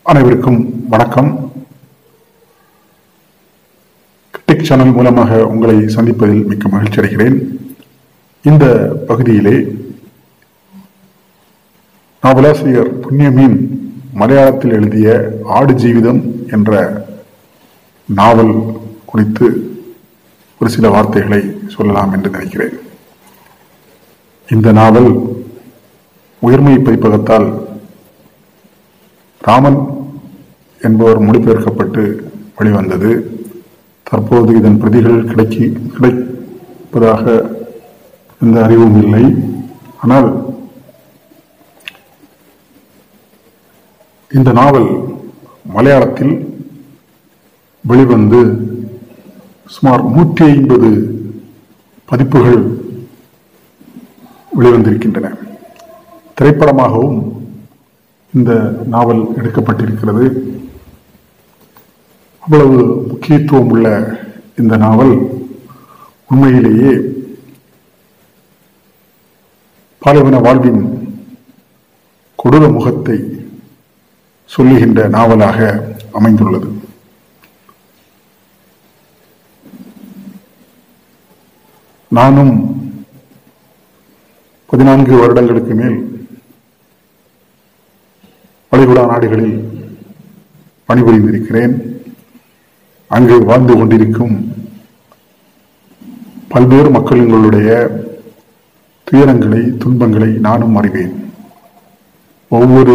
அனைவருக்கும் வணக்கம் critic channel மூலமாக உங்களை சந்திப்பதில் மிக்க மகிழ்ச்சி அடைகிறேன் இந்த பகுதியிலே நாவலாசிரியர் புண்ணியமீன் மலையாளத்தில் எழுதிய ஆடு ஜீவிதம் என்ற நாவல் குறித்து ஒரு சில வார்த்தைகளை சொல்லலாம் என்று நினைக்கிறேன் இந்த நாவல் உயர்மை பதிப்பகத்தால் ராமன் என்பவர் மொழிபெயர்க்கப்பட்டு வெளிவந்தது தற்போது இதன் பிரதிகள் கிடைக்கி கிடைப்பதாக எந்த அறிவும் இல்லை ஆனால் இந்த நாவல் மலையாளத்தில் வெளிவந்து சுமார் நூற்றி ஐம்பது பதிப்புகள் வெளிவந்திருக்கின்றன திரைப்படமாகவும் இந்த நாவல் எடுக்கப்பட்டிருக்கிறது அவ்வளவு முக்கியத்துவம் உள்ள இந்த நாவல் உண்மையிலேயே பாலைவன வாழ்வின் கொடூர முகத்தை சொல்லுகின்ற நாவலாக அமைந்துள்ளது நானும் பதினான்கு வருடங்களுக்கு மேல் வளைகுடா நாடுகளில் பணிபுரிந்திருக்கிறேன் அங்கு வாழ்ந்து கொண்டிருக்கும் பல்வேறு மக்களுடைய துயரங்களை துன்பங்களை நானும் அறிவேன் ஒவ்வொரு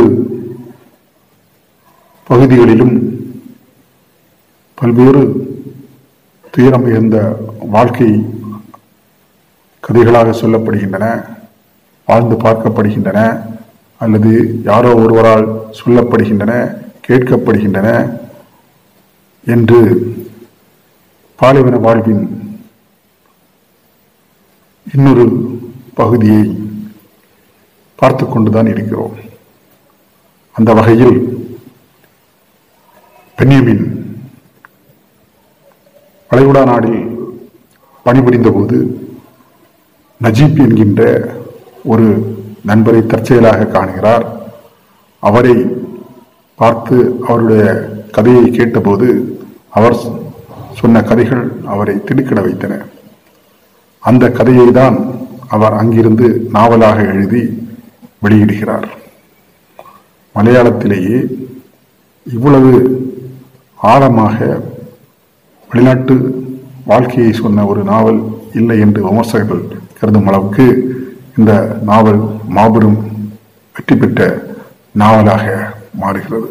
பகுதிகளிலும் பல்வேறு துயரம் மிகுந்த வாழ்க்கை கதைகளாக சொல்லப்படுகின்றன வாழ்ந்து பார்க்கப்படுகின்றன அல்லது யாரோ ஒருவரால் சொல்லப்படுகின்றன கேட்கப்படுகின்றன என்று பாலைவன வாழ்வின் இன்னொரு பகுதியை பார்த்து கொண்டுதான் இருக்கிறோம் அந்த வகையில் பெண்ணியமின் வளைகுடா நாடில் பணிபுரிந்த போது நஜீப் என்கின்ற ஒரு நண்பரை தற்செயலாக காணுகிறார் அவரை பார்த்து அவருடைய கதையை கேட்டபோது அவர் சொன்ன கதைகள் அவரை திடுக்கிட வைத்தன அந்த கதையை தான் அவர் அங்கிருந்து நாவலாக எழுதி வெளியிடுகிறார் மலையாளத்திலேயே இவ்வளவு ஆழமாக வெளிநாட்டு வாழ்க்கையை சொன்ன ஒரு நாவல் இல்லை என்று விமர்சகர்கள் கருதும் அளவுக்கு இந்த நாவல் மாபெரும் வெற்றி பெற்ற நாவலாக மாறுகிறது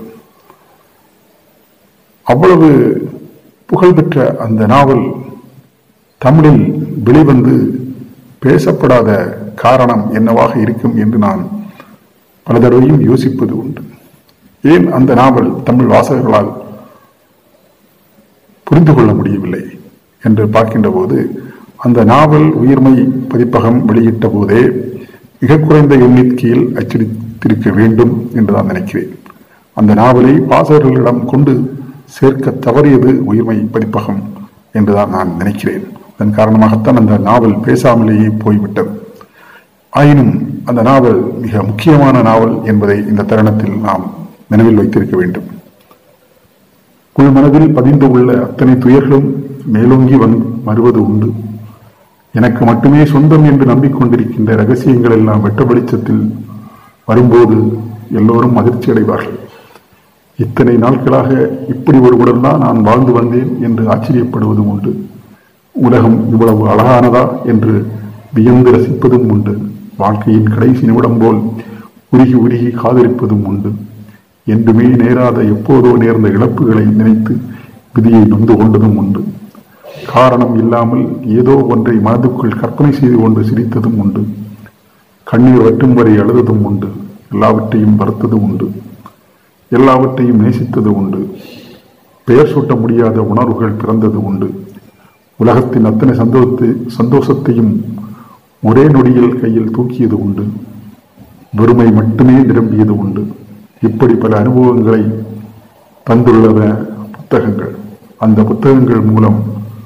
அவ்வளவு புகழ்பெற்ற அந்த நாவல் தமிழில் வெளிவந்து பேசப்படாத காரணம் என்னவாக இருக்கும் என்று நான் பல தடவையும் யோசிப்பது உண்டு ஏன் அந்த நாவல் தமிழ் வாசகர்களால் புரிந்து கொள்ள முடியவில்லை என்று பார்க்கின்ற போது அந்த நாவல் உயிர்மை பதிப்பகம் வெளியிட்ட போதே மிக குறைந்த எண்ணிக்கையில் அச்சடித்திருக்க வேண்டும் என்று நான் நினைக்கிறேன் அந்த நாவலை வாசகர்களிடம் கொண்டு சேர்க்க தவறியது உயிர்மை பதிப்பகம் என்றுதான் நான் நினைக்கிறேன் அதன் காரணமாகத்தான் அந்த நாவல் பேசாமலேயே போய்விட்டது ஆயினும் அந்த நாவல் மிக முக்கியமான நாவல் என்பதை இந்த தருணத்தில் நாம் நினைவில் வைத்திருக்க வேண்டும் உள் மனதில் பதிந்து உள்ள அத்தனை துயர்களும் மேலோங்கி வந் வருவது உண்டு எனக்கு மட்டுமே சொந்தம் என்று நம்பிக்கொண்டிருக்கின்ற ரகசியங்கள் எல்லாம் வெட்ட வெளிச்சத்தில் வரும்போது எல்லோரும் அதிர்ச்சி அடைவார்கள் இத்தனை நாட்களாக இப்படி ஒருவுடன் தான் நான் வாழ்ந்து வந்தேன் என்று ஆச்சரியப்படுவதும் உண்டு உலகம் இவ்வளவு அழகானதா என்று வியந்து ரசிப்பதும் உண்டு வாழ்க்கையின் கடைசி நிமிடம் போல் உருகி உருகி காதலிப்பதும் உண்டு என்றுமே நேராத எப்போதோ நேர்ந்த இழப்புகளை நினைத்து விதியை நொந்து கொண்டதும் உண்டு காரணம் இல்லாமல் ஏதோ ஒன்றை மனதுக்குள் கற்பனை செய்து கொண்டு சிரித்ததும் உண்டு கண்ணீர் வட்டும் வரை அழுததும் உண்டு எல்லாவற்றையும் வருத்ததும் உண்டு எல்லாவற்றையும் நேசித்தது உண்டு பெயர் சூட்ட முடியாத உணர்வுகள் பிறந்தது உண்டு உலகத்தின் அத்தனை சந்தோஷத்தை சந்தோஷத்தையும் ஒரே நொடியில் கையில் தூக்கியது உண்டு வெறுமை மட்டுமே நிரம்பியது உண்டு இப்படி பல அனுபவங்களை தந்துள்ளன புத்தகங்கள் அந்த புத்தகங்கள் மூலம்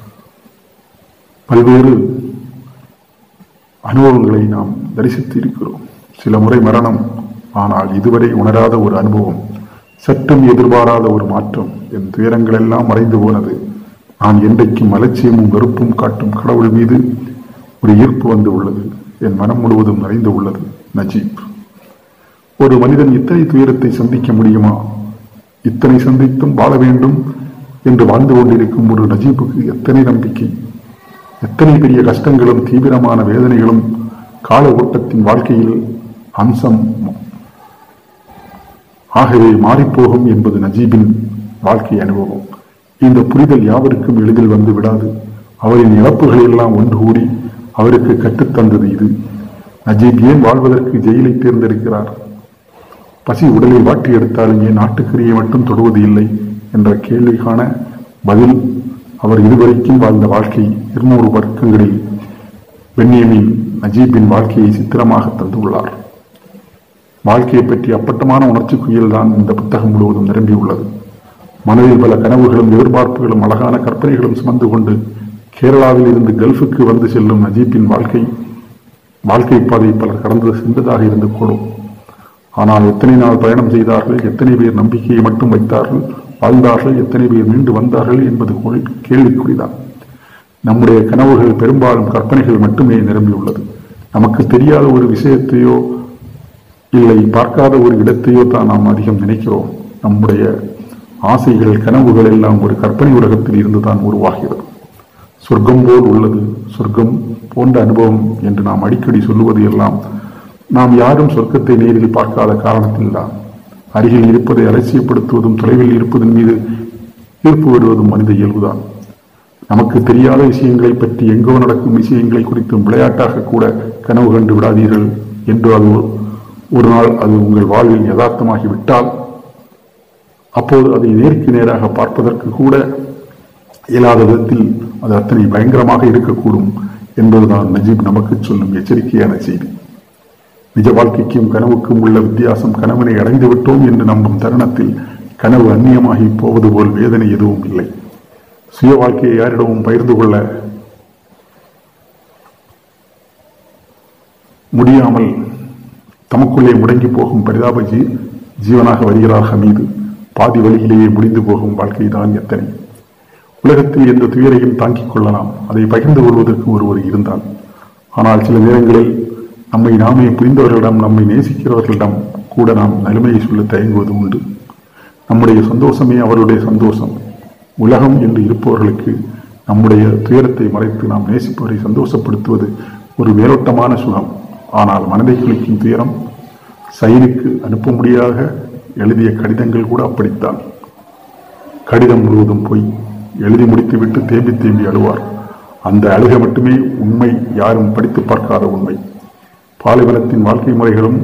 பல்வேறு அனுபவங்களை நாம் தரிசித்து இருக்கிறோம் சில முறை மரணம் ஆனால் இதுவரை உணராத ஒரு அனுபவம் சற்றும் எதிர்பாராத ஒரு மாற்றம் என் துயரங்கள் எல்லாம் மறைந்து போனது நான் என்றைக்கும் அலட்சியமும் வெறுப்பும் காட்டும் கடவுள் மீது ஒரு ஈர்ப்பு வந்து உள்ளது என் மனம் முழுவதும் நிறைந்து உள்ளது நஜீப் ஒரு மனிதன் இத்தனை துயரத்தை சந்திக்க முடியுமா இத்தனை சந்தித்தும் வாழ வேண்டும் என்று வாழ்ந்து கொண்டிருக்கும் ஒரு நஜீபுக்கு எத்தனை நம்பிக்கை எத்தனை பெரிய கஷ்டங்களும் தீவிரமான வேதனைகளும் கால ஓட்டத்தின் வாழ்க்கையில் அம்சம் ஆகவே மாறிப்போகும் என்பது நஜீபின் வாழ்க்கை அனுபவம் இந்த புரிதல் யாவருக்கும் எளிதில் வந்து விடாது அவரின் இழப்புகள் எல்லாம் ஒன்று கூடி அவருக்கு கற்றுத்தந்தது இது நஜீப் ஏன் வாழ்வதற்கு ஜெயிலை தேர்ந்தெடுக்கிறார் பசி உடலை வாட்டி எடுத்தாலும் ஏன் நாட்டுக்கரியை மட்டும் தொடுவது இல்லை என்ற கேள்விக்கான பதில் அவர் இதுவரைக்கும் வாழ்ந்த வாழ்க்கை இருநூறு வர்க்கங்களில் பென்யமின் நஜீபின் வாழ்க்கையை சித்திரமாக தந்துள்ளார் வாழ்க்கையை பற்றி அப்பட்டமான உணர்ச்சி குயில் தான் இந்த புத்தகம் முழுவதும் நிரம்பியுள்ளது மனதில் பல கனவுகளும் எதிர்பார்ப்புகளும் அழகான கற்பனைகளும் சுமந்து கொண்டு கேரளாவில் இருந்து கல்ஃபுக்கு வந்து செல்லும் நஜீப்பின் வாழ்க்கை வாழ்க்கை பாதை பலர் கடந்து சென்றதாக இருந்து கூடும் ஆனால் எத்தனை நாள் பயணம் செய்தார்கள் எத்தனை பேர் நம்பிக்கையை மட்டும் வைத்தார்கள் வாழ்ந்தார்கள் எத்தனை பேர் மீண்டு வந்தார்கள் என்பது கோல்- கேள்விக்குறிதான் நம்முடைய கனவுகள் பெரும்பாலும் கற்பனைகள் மட்டுமே நிரம்பியுள்ளது நமக்கு தெரியாத ஒரு விஷயத்தையோ இல்லை பார்க்காத ஒரு இடத்தையோ தான் நாம் அதிகம் நினைக்கிறோம் நம்முடைய ஆசைகள் கனவுகள் எல்லாம் ஒரு கற்பனை உலகத்தில் இருந்துதான் உருவாகிறது சொர்க்கம் போல் உள்ளது சொர்க்கம் போன்ற அனுபவம் என்று நாம் அடிக்கடி சொல்லுவது எல்லாம் நாம் யாரும் சொர்க்கத்தை நேரில் பார்க்காத காரணத்தில்தான் அருகில் இருப்பதை அலட்சியப்படுத்துவதும் தொலைவில் இருப்பதன் மீது ஈர்ப்பு வருவதும் மனித இயல்புதான் நமக்கு தெரியாத விஷயங்களை பற்றி எங்கோ நடக்கும் விஷயங்களை குறித்தும் விளையாட்டாக கூட கனவு கண்டு விடாதீர்கள் என்று அது ஒரு நாள் அது உங்கள் வாழ்வில் யதார்த்தமாகி விட்டால் அப்போது அதை நேருக்கு நேராக பார்ப்பதற்கு கூட இயலாத விதத்தில் அது அத்தனை பயங்கரமாக இருக்கக்கூடும் என்பதுதான் நஜீப் நமக்கு சொல்லும் எச்சரிக்கையான செய்தி நிஜ வாழ்க்கைக்கும் கனவுக்கும் உள்ள வித்தியாசம் கனவினை அடைந்து விட்டோம் என்று நம்பும் தருணத்தில் கனவு அந்நியமாகி போவது போல் வேதனை எதுவும் இல்லை சுய வாழ்க்கையை யாரிடமும் பகிர்ந்து கொள்ள முடியாமல் தமக்குள்ளே முடங்கி போகும் பரிதாப ஜீ ஜீவனாக வருகிறார் ஹமீது பாதி வழியிலேயே முடிந்து போகும் வாழ்க்கைதான் எத்தனை உலகத்தில் எந்த துயரையும் தாங்கிக் கொள்ளலாம் அதை பகிர்ந்து கொள்வதற்கு ஒருவர் இருந்தால் ஆனால் சில நேரங்களில் நம்மை நாமே புரிந்தவர்களிடம் நம்மை நேசிக்கிறவர்களிடம் கூட நாம் நிலைமையை சொல்ல தயங்குவது உண்டு நம்முடைய சந்தோஷமே அவருடைய சந்தோஷம் உலகம் என்று இருப்பவர்களுக்கு நம்முடைய துயரத்தை மறைத்து நாம் நேசிப்பவரை சந்தோஷப்படுத்துவது ஒரு மேலோட்டமான சுகம் ஆனால் மனதை குளிக்கும் துயரம் சைனுக்கு அனுப்ப முடியாத எழுதிய கடிதங்கள் கூட அப்படித்தான் கடிதம் முழுவதும் போய் எழுதி முடித்துவிட்டு தேம்பி தேம்பி அழுவார் அந்த அழுகை மட்டுமே உண்மை யாரும் படித்து பார்க்காத உண்மை பாலைவனத்தின் வாழ்க்கை முறைகளும்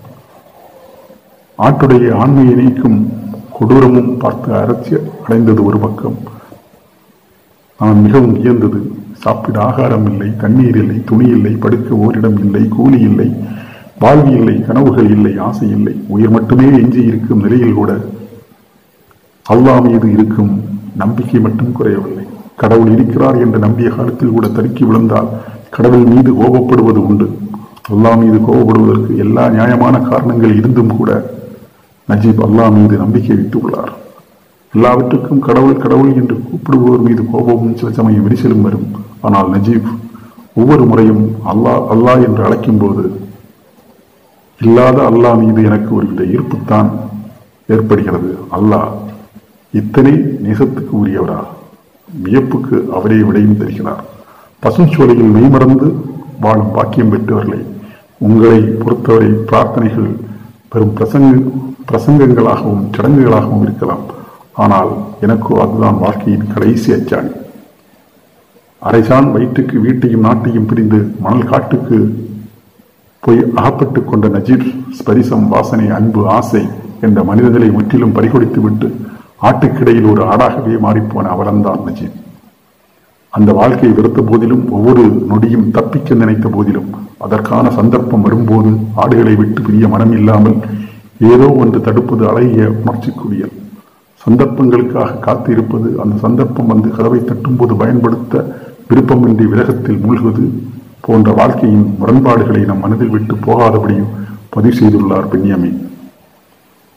ஆட்டுடைய ஆண்மையை நீக்கும் கொடூரமும் பார்த்து அரட்சி அடைந்தது ஒரு பக்கம் நான் மிகவும் வியந்தது சாப்பிட ஆகாரம் இல்லை தண்ணீர் இல்லை துணி இல்லை படுக்க ஓரிடம் இல்லை கூலி இல்லை வாழ்வி இல்லை கனவுகள் இல்லை ஆசை இல்லை உயிர் மட்டுமே எஞ்சி இருக்கும் நிலையில் கூட அல்லாஹ் மீது இருக்கும் நம்பிக்கை மட்டும் குறையவில்லை கடவுள் இருக்கிறார் என்று நம்பிய காலத்தில் கூட தடுக்கி விழுந்தால் கடவுள் மீது கோபப்படுவது உண்டு அல்லாஹ் மீது கோபப்படுவதற்கு எல்லா நியாயமான காரணங்கள் இருந்தும் கூட நஜீப் அல்லாஹ் மீது நம்பிக்கை வைத்துள்ளார் எல்லாவற்றுக்கும் கடவுள் கடவுள் என்று கூப்பிடுபவர் மீது கோபமும் சில சமயம் விரிசலும் வரும் ஆனால் நஜீப் ஒவ்வொரு முறையும் அல்லாஹ் அல்லாஹ் என்று அழைக்கும் போது இல்லாத அல்லாஹ் மீது எனக்கு ஒருவித ஈர்ப்புத்தான் ஏற்படுகிறது அல்லாஹ் இத்தனை நேசத்துக்கு உரியவரா வியப்புக்கு அவரே விடையும் தருகிறார் பசுஞ்சோலையில் மெய்மறந்து வாழும் பாக்கியம் பெற்றவர்களே உங்களை பொறுத்தவரை பிரார்த்தனைகள் பெரும் பிரசங்க பிரசங்கங்களாகவும் சடங்குகளாகவும் இருக்கலாம் ஆனால் எனக்கோ அதுதான் வாழ்க்கையின் கடைசி அச்சாணி அரைசான் வயிற்றுக்கு வீட்டையும் நாட்டையும் பிரிந்து மணல் காட்டுக்கு போய் அகப்பட்டுக் கொண்ட நஜீர் ஸ்பரிசம் வாசனை அன்பு ஆசை என்ற மனிதர்களை முற்றிலும் பறிகொடுத்து விட்டு ஆட்டுக்கிடையில் ஒரு ஆடாகவே மாறிப்போன அவலம்தான் நஜீப் அந்த வாழ்க்கையை வெறுத்த போதிலும் ஒவ்வொரு நொடியும் தப்பிக்க நினைத்த போதிலும் அதற்கான சந்தர்ப்பம் வரும்போது ஆடுகளை விட்டு பிரிய மனம் இல்லாமல் ஏதோ ஒன்று தடுப்பது அழகிய உணர்ச்சிக்குரியல் சந்தர்ப்பங்களுக்காக காத்து இருப்பது அந்த சந்தர்ப்பம் வந்து கதவை தட்டும்போது பயன்படுத்த விருப்பமின்றி விலகத்தில் மூழ்குவது போன்ற வாழ்க்கையின் முரண்பாடுகளை நம் மனதில் விட்டு போகாதபடியும் பதிவு செய்துள்ளார் பென்யாமின்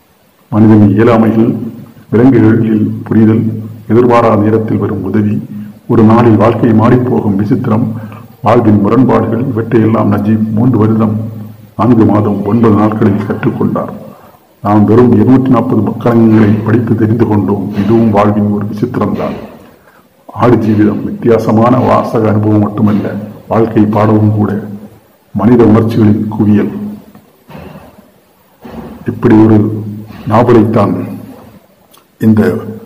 மனிதனின் இயலாமைகள் விலங்குகளில் புரிதல் எதிர்பாராத நேரத்தில் வரும் உதவி ஒரு நாளில் வாழ்க்கை மாறிப்போகும் விசித்திரம் வாழ்வின் முரண்பாடுகள் இவற்றையெல்லாம் நஜீப் மூன்று வருடம் நான்கு மாதம் ஒன்பது நாட்களில் கற்றுக்கொண்டார் நாம் வெறும் இருநூற்றி நாற்பது மக்களங்களை படித்து தெரிந்து கொண்டோம் இதுவும் வாழ்வின் ஒரு விசித்திரம்தான் ஆடு ஜீவிதம் வித்தியாசமான வாசக அனுபவம் மட்டுமல்ல வாழ்க்கை பாடவும் கூட மனித உணர்ச்சிகளின் குவியல் இப்படி ஒரு நாவலைத்தான் இந்த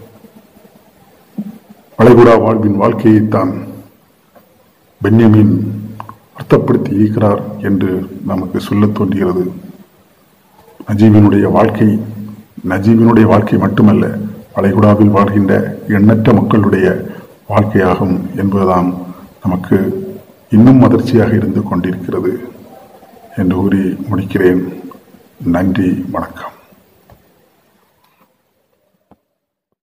வளைகுடா வாழ்வின் வாழ்க்கையைத்தான் பென்யமின் அர்த்தப்படுத்தி இருக்கிறார் என்று நமக்கு சொல்லத் தோன்றுகிறது நஜீபினுடைய வாழ்க்கை நஜீபினுடைய வாழ்க்கை மட்டுமல்ல வளைகுடாவில் வாழ்கின்ற எண்ணற்ற மக்களுடைய வாழ்க்கையாகும் என்பதுதான் நமக்கு இன்னும் அதிர்ச்சியாக இருந்து கொண்டிருக்கிறது என்று கூறி முடிக்கிறேன் நன்றி வணக்கம்